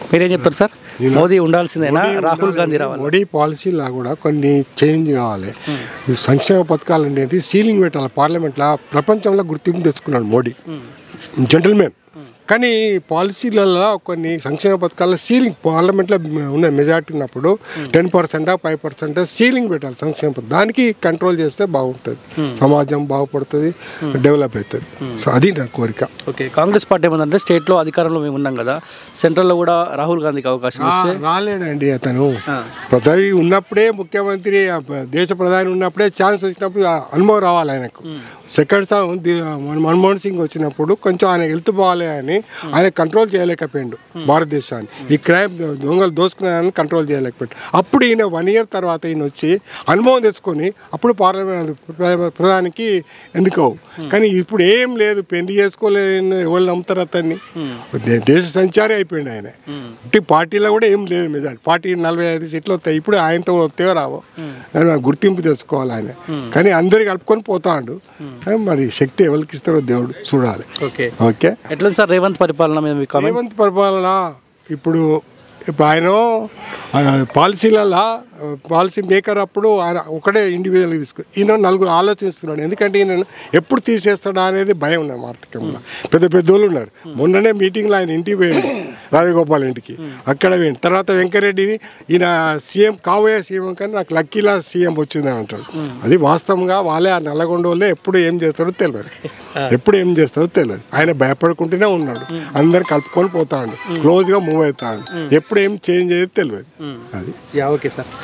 మీరేం చెప్తారు సార్ మోదీ ఉండాల్సిందేనా రాహుల్ గాంధీ రావాలి మోడీ పాలసీలా కూడా కొన్ని చేంజ్ కావాలి ఈ సంక్షేమ పథకాలు అనేది సీలింగ్ పెట్టాలి పార్లమెంట్లో ప్రపంచంలో గుర్తింపు తెచ్చుకున్నాడు మోడీ జెంటల్మెన్ కానీ పాలసీలలో కొన్ని సంక్షేమ పథకాల సీలింగ్ పార్లమెంట్లో ఉన్న మెజార్టీ ఉన్నప్పుడు ten percent five percent ceiling పెట్టాలి సంక్షేమ పథకం దానికి కంట్రోల్ చేస్తే బాగుంటుంది సమాజం బాగుపడుతుంది డెవలప్ అవుతుంది సో అది నా కోరిక ఓకే కాంగ్రెస్ పార్టీ ఏమందంటే స్టేట్లో అధికారంలో మేము ఉన్నాం కదా సెంట్రల్లో కూడా రాహుల్ గాంధీకి అవకాశం ఇస్తే రా- రాలేడండి అతను పదవి ఉన్నప్పుడే ముఖ్యమంత్రి ఆ ప- దేశ ప్రధాని ఉన్నప్పుడే ఛాన్స్ వచ్చినప్పుడు ఆ అనుభవం రావాలి ఆయనకు సెకండ్ సా- ది- మన- మన్మోహన్ సింగ్ వచ్చినప్పుడు కొంచెం ఆయన హెల్త్ బాగాలే అని ఆయన కంట్రోల్ చేయలేకపోయిండు భారతదేశాన్ని ఈ క్రైమ్ దో- దొంగలు దోసుకున్నారని కంట్రోల్ చేయలేకపోయిండు అప్పుడు ఈయన వన్ ఇయర్ తర్వాత ఈయన వచ్చి అనుభవం తెచ్చుకొని అప్పుడు పార్లమెంట్ ప్ర- ప్రధానికి ఎన్నుకోవు కానీ ఇప్పుడు ఏం లేదు పెళ్లి చేసుకోలేని ఎవరు నమ్ముతారు అతన్ని దే- దేశ సంచారి అయిపోయింది ఆయన ఇట్టి పార్టీలో కూడా ఏం లేదు మెజార్టీ పార్టీ నలభై ఐదు సీట్లు వస్తాయి ఇప్పుడు ఆయనతో వస్తే రావో ఆయన గుర్తింపు తెచ్చుకోవాలి ఆయన కానీ అందరు కలుపుకొని పోతాడు కానీ మరి శక్తి ఎవరికి ఇస్తారో దేవుడు చూడాలి ఓకే ఓకే ఎట్లా సార్ రేవంత్ పరిపాలన మీద మీ కామెంట్ రేవంత్ పరిపాలన ఇప్పుడు ఇప్పుడు ఆయన ఆ, పాలసీలలో ఆ, పాలసీ మేకర్ అప్పుడు ఆయన ఒకటే ఇండివిజువల్గా తీసుకు ఈయన నలుగురు ఆలోచిస్తున్నాడు ఎందుకంటే ఈయన ఎప్పుడు తీసేస్తాడా అనేది భయం ఉన్నది ఆర్థికంలో పెద్ద పెద్ద వాళ్ళు ఉన్నారు మొన్ననే మీటింగ్లో ఆయన ఇంటికి పోయాడు రాజగోపాల్ ఇంటికి అక్కడ పోయింది తర్వాత వెంకరెడ్డిని ఈయన సీఎం కాబోయే సీఎం కానీ నాకు లక్కీలా సీఎం వచ్చింది అని అంటాడు అది వాస్తవంగా వాళ్ళే ఆ నల్లగొండ వాళ్ళే ఎప్పుడు ఏం చేస్తారో తెలియదు ఎప్పుడు ఏం చేస్తారో తెలియదు ఆయన భయపడుకుంటూనే ఉన్నాడు అందరు కలుపుకొని పోతాడు క్లోజ్గా మూవ్ అవుతాడు ఎప్పుడు ఏం చేంజ్ అయ్యేది తెలియదు అది యా ఓకే సార్